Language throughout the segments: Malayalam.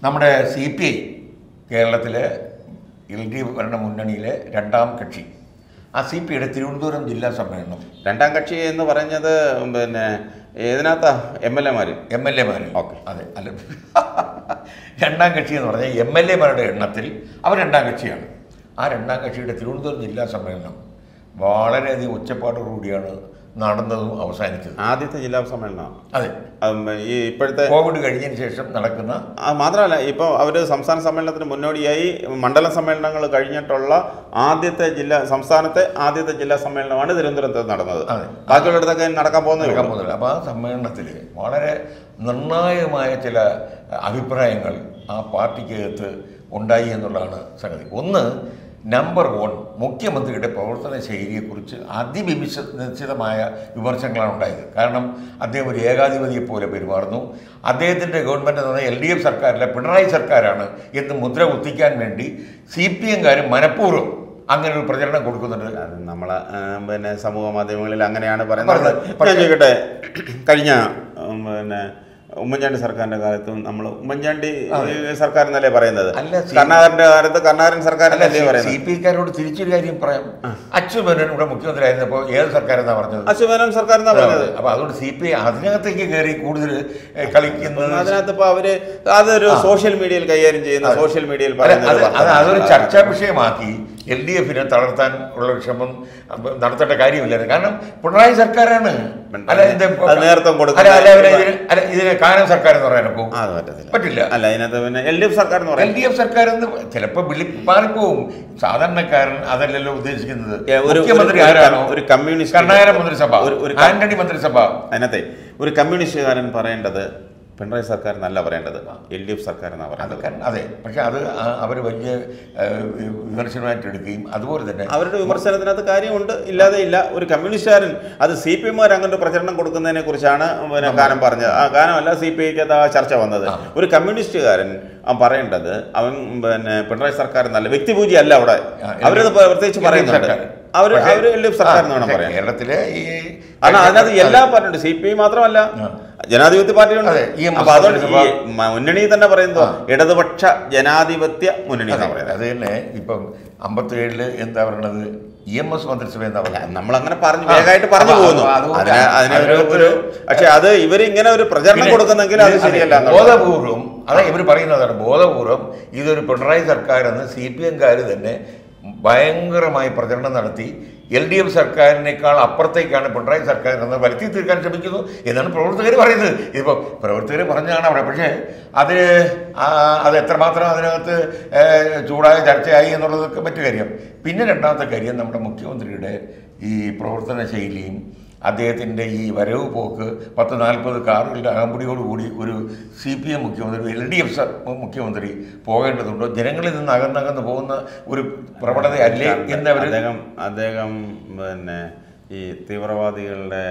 നമ്മുടെ സി പി ഐ കേരളത്തിലെ എൽ ഡി എഫ് ഭരണ മുന്നണിയിലെ രണ്ടാം കക്ഷി ആ സി പി ഐയുടെ തിരുവനന്തപുരം ജില്ലാ സമ്മേളനം രണ്ടാം കക്ഷി എന്ന് പറഞ്ഞത് പിന്നെ ഏതിനകത്താ എം എൽ എമാര് എം എൽ എമാരിൽ ഓക്കെ. അതെ അല്ല രണ്ടാം കക്ഷി എന്ന് പറഞ്ഞാൽ എം എൽ എമാരുടെ എണ്ണത്തിൽ അവർ രണ്ടാം കക്ഷിയാണ് ആ രണ്ടാം കക്ഷിയുടെ തിരുവനന്തപുരം ജില്ലാ സമ്മേളനം വളരെയധികം ഒച്ചപ്പാടോടുകൂടിയാണ് നടന്നതും അവസാനിച്ചത് ആദ്യത്തെ ജില്ലാ സമ്മേളനമാണ് അതെ ഉം, ഈ ഇപ്പോഴത്തെ കോവിഡ് കഴിഞ്ഞതിന് ശേഷം നടക്കുന്ന ആ, മാത്രമല്ല ഇപ്പോൾ അവർ സംസ്ഥാന സമ്മേളനത്തിന് മുന്നോടിയായി മണ്ഡല സമ്മേളനങ്ങൾ കഴിഞ്ഞിട്ടുള്ള ആദ്യത്തെ ജില്ലാ സംസ്ഥാനത്തെ ആദ്യത്തെ ജില്ലാ സമ്മേളനമാണ് തിരുവനന്തപുരത്ത് നടന്നത് അതെ. ബാക്കിയുള്ളിടത്തൊക്കെ നടക്കാൻ പോകുന്നത് നടക്കാൻ പോകുന്നില്ല അപ്പോൾ ആ സമ്മേളനത്തിൽ വളരെ നിർണായകമായ ചില അഭിപ്രായങ്ങൾ ആ പാർട്ടിക്കകത്ത് ഉണ്ടായി എന്നുള്ളതാണ് സംഗതി ഒന്ന് നമ്പർ വൺ മുഖ്യമന്ത്രിയുടെ പ്രവർത്തന ശൈലിയെക്കുറിച്ച് അതിവിമിശ നിശ്ചിതമായ വിമർശനങ്ങളാണ് ഉണ്ടായത് കാരണം അദ്ദേഹം ഒരു ഏകാധിപതിയെ പോലെ പെരുമാറുന്നു അദ്ദേഹത്തിൻ്റെ ഗവൺമെൻറ് എന്ന് പറഞ്ഞാൽ എൽ ഡി എഫ് സർക്കാരിലെ പിണറായി സർക്കാരാണ് എന്ന് മുദ്ര കുത്തിക്കാൻ വേണ്ടി സി പി എംകാരും മനഃപൂർവ്വം അങ്ങനെ ഒരു പ്രചരണം കൊടുക്കുന്നുണ്ട് അത് നമ്മളെ ആ, പിന്നെ സമൂഹ മാധ്യമങ്ങളിൽ അങ്ങനെയാണ് പറയുന്നത് പറഞ്ഞത്. ഞാൻ ചോദിക്കട്ടെ കഴിഞ്ഞ ഉം, പിന്നെ ഉമ്മൻചാണ്ടി സർക്കാരിന്റെ കാലത്തും നമ്മൾ ഉമ്മൻചാണ്ടി സർക്കാർ എന്നല്ലേ പറയുന്നത് അല്ല, സി- കർണാകരന്റെ കാലത്ത് കർണാകരൻ സർക്കാർ അല്ല എന്നല്ലേ സി പറയുന്നത് പി ഐക്കാരോട് തിരിച്ചൊരു കാര്യം പറയാം അച്യുതമേനോൻ ഇവിടെ മുഖ്യമന്ത്രി ആയിരുന്നപ്പോൾ ഏത് സർക്കാരെന്നാ പറഞ്ഞത് അശുഭനം സർക്കാർ എന്നാ പറഞ്ഞത് അപ്പൊ അതുകൊണ്ട് സി പി ഐ അതിനകത്തേക്ക് കയറി കൂടുതൽ ഏഹ്, കളിക്കുന്നത് അതിനകത്ത് ഇപ്പൊ അവര് അതൊരു സോഷ്യൽ മീഡിയയിൽ കൈകാര്യം ചെയ്യുന്ന സോഷ്യൽ മീഡിയയിൽ അല്ല, പറയുന്ന അത് ഒരു അത് വർത്തമാനം. അതൊരു ചർച്ചാ വിഷയമാക്കി എൽ ഡി എഫിനെ തളർത്താൻ ഉള്ള ഒരു ശ്രമം അപ്പൊ നടത്തേണ്ട കാര്യമില്ലായിരുന്നു കാരണം പിണറായി സർക്കാരാണ് അല്ല ഇതിന്റെ അത് നേതൃത്വം കൊടുക്കുന്ന- അല്ല അല്ല അവരെ ഇതിന് അല്ല ഇതിന് കാനം സർക്കാർ എന്ന് പറയാനൊക്കെ ആ, അത് പറ്റത്തില്ല പറ്റില്ല അല്ല അതിനകത്ത് പിന്നെ എൽ ഡി എഫ് സർക്കാർ എന്ന് എൽ പറയുന്നത് ഡി എഫ് സർക്കാർ എന്ന് ചിലപ്പോൾ വിളി മാറിപ്പോവും സാധാരണക്കാരൻ അതല്ലല്ലോ ഉദ്ദേശിക്കുന്നത് ഏ, ഒരു- മുഖ്യമന്ത്രി ഒരു- ആരാണോ ഒരു കമ്മ്യൂണിസ്റ്റ് കർണാടക മന്ത്രിസഭ ഒരു- ഒരു ആന്റണി മന്ത്രിസഭ അതിനകത്തെ ഒരു കമ്മ്യൂണിസ്റ്റുകാരൻ പറയേണ്ടത് പിണറായി സർക്കാർ എന്നല്ല പറയേണ്ടത് എൽ ഡി എഫ് സർക്കാർ എന്നാണ് പറയേണ്ടത് അതൊക്കെ അതെ പക്ഷെ അത് അവർ വലിയ ഏഹ്, വിമർശനമായിട്ട് എടുക്കുകയും അതുപോലെ തന്നെ അവരുടെ വിമർശനത്തിനകത്ത് കാര്യമുണ്ട് ഇല്ലാതെ ഇല്ല ഒരു കമ്മ്യൂണിസ്റ്റുകാരൻ അത് സി പി എമ്മുകാർ അങ്ങനെ ഒരു പ്രചരണം കൊടുക്കുന്നതിനെ കുറിച്ചാണ് പിന്നെ ഗാനം പറഞ്ഞത് ആ ഗാനമല്ല സി പി ഐക്ക് ആ ചർച്ച വന്നത് ഒരു കമ്മ്യൂണിസ്റ്റുകാരൻ അവൻ പറയേണ്ടത് അവൻ പിന്നെ പിണറായി സർക്കാർ എന്നല്ല വ്യക്തിപൂജ അല്ല അവിടെ ആ, അവരത് എൽ- പ്രത്യേകിച്ച് എൽ ഡി എഫ് പറയുന്നുണ്ട് സർക്കാർ. അവർ പക്ഷേ- അവർ എൽ ഡി എഫ് സർക്കാർ എന്ന് ആ, വേണം പക്ഷേ പറയാൻ കേരളത്തിലെ ഈ കാരണം അതിനകത്ത് എല്ലാ പാർട്ടിയുണ്ട് സി പി ഐ മാത്രമല്ല ജനാധിപത്യ പാർട്ടിയുണ്ട് അതെ, ഇ എം എസ് അപ്പൊ അതുകൊണ്ട് ഈ മന്ത്രിസഭ. മ- മുന്നണി തന്നെ പറയുന്നത് ഇടതുപക്ഷ ജനാധിപത്യ മുന്നണി അതെ, എന്നാണ് പറയുന്നത് അത് തന്നെ ഇപ്പം അമ്പത്തേഴില് എന്താ പറയണത് ഇ എം എസ് മന്ത്രിസഭ എന്താ പറയുന്നത് നമ്മൾ അങ്ങനെ പറഞ്ഞു വേഗമായിട്ട് പറഞ്ഞു അപ്പൊ പോകുന്നു അതുകൊണ്ട് അതിന് അതിനൊരു അതിനകത്ത് ഒരു പക്ഷെ അത് ഇവർ ഇങ്ങനെ ഒരു പ്രചരണം കൊടുക്കുന്നെങ്കിൽ അത് ഇത് ശരിയല്ല അതെ, എന്നുള്ളത്. ബോധപൂർവം അതാ ഇവർ പറയുന്നതാണ് ബോധപൂർവം ഇതൊരു പിണറായി സർക്കാർ എന്ന് സി പി എംകാർ തന്നെ ഭയങ്കരമായി പ്രചരണം നടത്തി എൽ ഡി എഫ് സർക്കാരിനേക്കാൾ അപ്പുറത്തേക്കാണ് പിണറായി സർക്കാർ എന്ന് വരുത്തി തീർക്കാൻ ശ്രമിക്കുന്നു എന്നാണ് പ്രവർത്തകർ പറയുന്നത് ഇതിപ്പോൾ പ്രവർത്തകർ പറഞ്ഞതാണ് അവിടെ പക്ഷേ അത് ആ, അത് എത്രമാത്രം അതിനകത്ത് ഏഹ്, ചൂടായ ചർച്ചയായി എന്നുള്ളതൊക്കെ മറ്റു കാര്യം പിന്നെ രണ്ടാമത്തെ കാര്യം നമ്മുടെ മുഖ്യമന്ത്രിയുടെ ഈ പ്രവർത്തന ശൈലിയും അദ്ദേഹത്തിൻ്റെ ഈ വരവ് പോക്ക് പത്ത് നാൽപ്പത് കാറുകളുടെ അകമ്പടിയോടുകൂടി ഒരു സി പി എം മുഖ്യമന്ത്രി എൽ ഡി എഫ് മുഖ്യമന്ത്രി പോകേണ്ടതുണ്ടോ ജനങ്ങളിൽ നിന്ന് അകന്നകന്ന് പോകുന്ന ഒരു പ്രവണതയല്ലേ എന്നവർ അദ്ദേഹം അദ്ദേഹം പിന്നെ ഈ തീവ്രവാദികളുടെ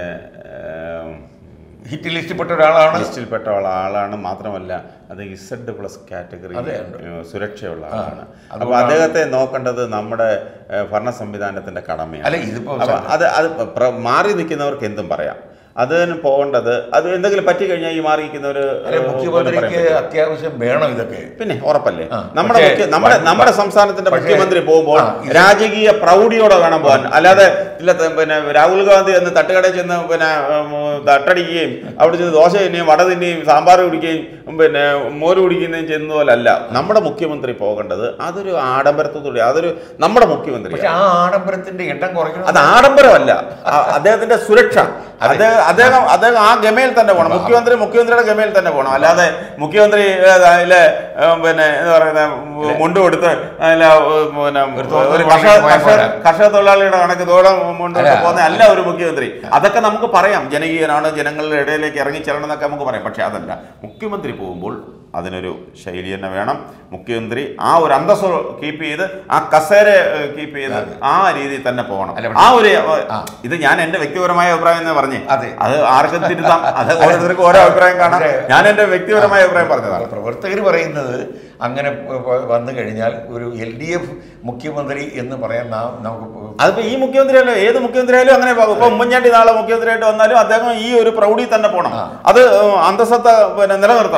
ഏം, ഹിറ്റ് ലിസ്റ്റിൽപ്പെട്ട ഒരാളാണ് ലിസ്റ്റിൽപ്പെട്ട ഉള്ള ആളാണ് മാത്രമല്ല അത് ഇസഡ് പ്ലസ് കാറ്റഗറി അതെ, ഉണ്ട്. സുരക്ഷയുള്ള ആളാണ് അതുകൊണ്ടാണ് അപ്പൊ അദ്ദേഹത്തെ നോക്കേണ്ടത് നമ്മുടെ ഏഹ്, ഭരണ സംവിധാനത്തിന്റെ കടമയാണ് അല്ല ഇതിപ്പോ അപ്പൊ അത് അത് പ്ര- മാറി നിൽക്കുന്നവർക്ക് എന്തും പറയാം അതിന് പോകേണ്ടത് അത് എന്തെങ്കിലും പറ്റിക്കഴിഞ്ഞാൽ ഈ മാറി നിൽക്കുന്നവർ അല്ലെ മുഖ്യമന്ത്രിക്ക് അത്യാവശ്യം വേണം ഇതൊക്കെ പിന്നെ ഉറപ്പല്ലേ ആ, നമ്മുടെ പക്ഷേ മുഖ്യ- നമ്മുടെ വ- നമ്മുടെ സംസ്ഥാനത്തിന്റെ പക്ഷേ- മുഖ്യമന്ത്രി പോകുമ്പോൾ ആ, ഇത് രാജകീയ പ്രൗഢിയോടെ വേണം പോകാൻ അല്ലാതെ ഇല്ല ത- പിന്നെ രാഹുൽ ഗാന്ധി എന്ന് തട്ടുകടയിൽ ചെന്ന് പിന്നെ ഉം, തട്ടടിക്കുകയും അവിടെ ചെന്ന് ദോശ തിന്നുകയും വട തിന്നുകയും സാമ്പാർ കുടിക്കുകയും ഉം, പിന്നെ മോര് കുടിക്കുന്നതും ചെയ്യുന്ന പോലല്ല നമ്മുടെ മുഖ്യമന്ത്രി പോകേണ്ടത് അതൊരു ആഡംബരത്തോടുകൂടി അതൊരു നമ്മുടെ മുഖ്യമന്ത്രി പക്ഷെ ആ ആഡംബരത്തിന്റെ എണ്ണം കുറയ്ക്കണം അത് ആഡംബരമല്ല ആ- അദ്ദേഹത്തിന്റെ സുരക്ഷ അദ്ദേഹം അദ്ദേഹം അദ്ദേഹം ആ ഗമയിൽ തന്നെ പോകണം മുഖ്യമന്ത്രി മുഖ്യമന്ത്രിയുടെ ഗമയിൽ തന്നെ പോകണം അല്ലാതെ മുഖ്യമന്ത്രി ഏ, അതിലെ ഏ, പിന്നെ എന്താ പറയുന്ന മുണ്ട് കൊടുത്ത് അതിലെ ഏ, പിന്നെ ഒരു തോന്നൽ ഒരു വാങ്ങിയിട്ട് കർഷക പോയാൽ കർഷക- പോരാ. കർഷക തൊഴിലാളിയുടെ കണക്ക് തോളം മുണ്ട് കൊടുത്ത് അല്ല. പോകുന്ന അല്ല ഒരു മുഖ്യമന്ത്രി അതൊക്കെ നമുക്ക് പറയാം ജനകീയനാണ് ജനങ്ങളുടെ ഇടയിലേക്ക് ഇറങ്ങിച്ചെല്ലണം എന്നൊക്കെ നമുക്ക് പറയാം പക്ഷെ അതല്ല മുഖ്യമന്ത്രി പോകുമ്പോൾ അതിനൊരു ശൈലി തന്നെ വേണം മുഖ്യമന്ത്രി ആ ഒരു അന്തസ് കീപ്പ് ചെയ്ത് ആ കസേര കീപ്പ് ചെയ്ത് ആ രീതിയിൽ തന്നെ പോകണം അല്ല, ആ ഒരു ആ. ഇത് ഞാൻ എന്റെ വ്യക്തിപരമായ അഭിപ്രായം എന്ന് പറഞ്ഞേ അതെ. അത് ആർക്കും തിരുത്താം അത് ഓരോരുത്തർക്കും ഓരോ അഭിപ്രായം കാണാം പക്ഷേ- ഞാൻ എന്റെ വ്യക്തിപരമായ അഭിപ്രായം പറഞ്ഞതാണ് പ്രവർത്തകർ പറയുന്നത് അങ്ങനെ വ- വന്നു കഴിഞ്ഞാൽ ഒരു എൽ ഡി എഫ് മുഖ്യമന്ത്രി എന്ന് പറയാൻ നാം നമുക്ക് അതിപ്പോ ഈ മുഖ്യമന്ത്രി അല്ല ഏത് മുഖ്യമന്ത്രി ആയാലും അങ്ങനെ പോകും ഇപ്പൊ ഉമ്മൻചാണ്ടി നാളെ മുഖ്യമന്ത്രിയായിട്ട് വന്നാലും അദ്ദേഹം ഈ ഒരു പ്രൗഢി തന്നെ പോകണം ആ. അത് അന്തസ്സത്ത പിന്നെ നിലനിർത്തണം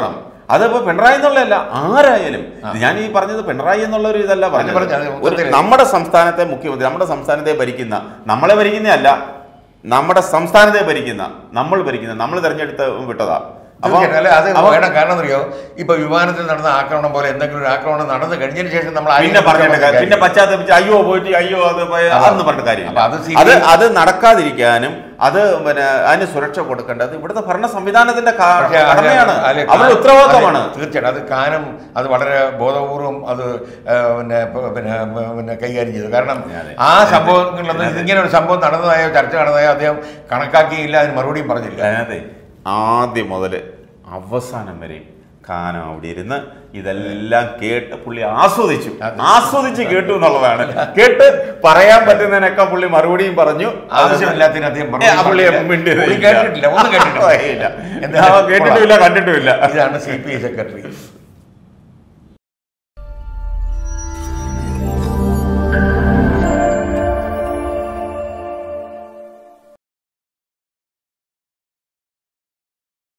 അതിപ്പോ പിണറായി എന്നുള്ളതല്ല ആരായാലും ഞാൻ ഈ പറഞ്ഞത് പിണറായി എന്നുള്ള ഒരു ഇതല്ല പറഞ്ഞത് പറഞ്ഞത് അത് ഒരു മൊത്തത്തില്. നമ്മുടെ സംസ്ഥാനത്തെ മുഖ്യമന്ത്രി നമ്മുടെ സംസ്ഥാനത്തെ ഭരിക്കുന്ന നമ്മളെ ഭരിക്കുന്നതല്ല നമ്മുടെ സംസ്ഥാനത്തെ ഭരിക്കുന്ന നമ്മൾ ഭരിക്കുന്ന നമ്മൾ തെരഞ്ഞെടുത്ത് വിട്ടതാ അപ്പൊ തീർച്ചയായിട്ടും. അല്ല അത് അപ്പൊ വേണം കാരണം അറിയോ ഇപ്പൊ വിമാനത്തിൽ നടന്ന ആക്രമണം പോലെ എന്തെങ്കിലും ഒരു ആക്രമണം നടന്നു കഴിഞ്ഞതിന് ശേഷം നമ്മൾ ആരെയും പിന്നെ പറഞ്ഞിട്ട് കുറ്റം കാര്യം- പിന്നെ പറയാൻ പശ്ചാത്തപിച്ച് അയ്യോ പോയിട്ട് അയ്യോ അത് പോയി- അപ്പൊ- അതൊന്നും പറഞ്ഞിട്ട് കാര്യമില്ല അപ്പൊ അത് സി- അത് അത് നടക്കാതിരിക്കാനും അത് പിന്നെ അതിന് സുരക്ഷ കൊടുക്കേണ്ടത് ഇവിടുത്തെ ഭരണ സംവിധാനത്തിന്റെ കാ- പക്ഷേ അത് കടമയാണ് അല്ല, അവരുടെ കാ- ഉത്തരവാദിത്തമാണ് അല്ല, തീർച്ചയായിട്ടും അത് കാനം അത് വളരെ ബോധപൂർവം അത് ആ, പിന്നെ പ- പിന്നെ പ- പിന്നെ കൈകാര്യം ചെയ്തു കാരണം അതെ. ആ സംഭവങ്ങളിലൊന്നും ഇതിങ്ങനെ ഒരു സംഭവം നടന്നതായോ ചർച്ച നടന്നതായോ അദ്ദേഹം കണക്കാക്കിയില്ല അതിന് മറുപടിയും പറഞ്ഞില്ല അതെ ആദ്യം മുതൽ അവസാനം വരെ കാനം അവിടെ ഇരുന്ന് ഇതെല്ലാം കേട്ട് പുള്ളി ആസ്വദിച്ചു അതെ. ആസ്വദിച്ച് കേട്ടു എന്നുള്ളതാണ് കേട്ട് പറയാൻ പറ്റുന്നതിനൊക്കെ പുള്ളി മറുപടിയും പറഞ്ഞു ആവശ്യമില്ലാത്തതിന് അദ്ദേഹം ഏ, ആ പുള്ളി പറഞ്ഞില്ല. മിണ്ടിയതേ പുള്ളി ഇല്ല. കേട്ടിട്ടില്ല ഒന്നും കേട്ടിട്ടില്ല ഇല്ല. എന്തായാലും ആ, കേട്ടിട്ടുമില്ല കണ്ടിട്ടുമില്ല ഇതാണ് സി പി ഐ സെക്രട്ടറി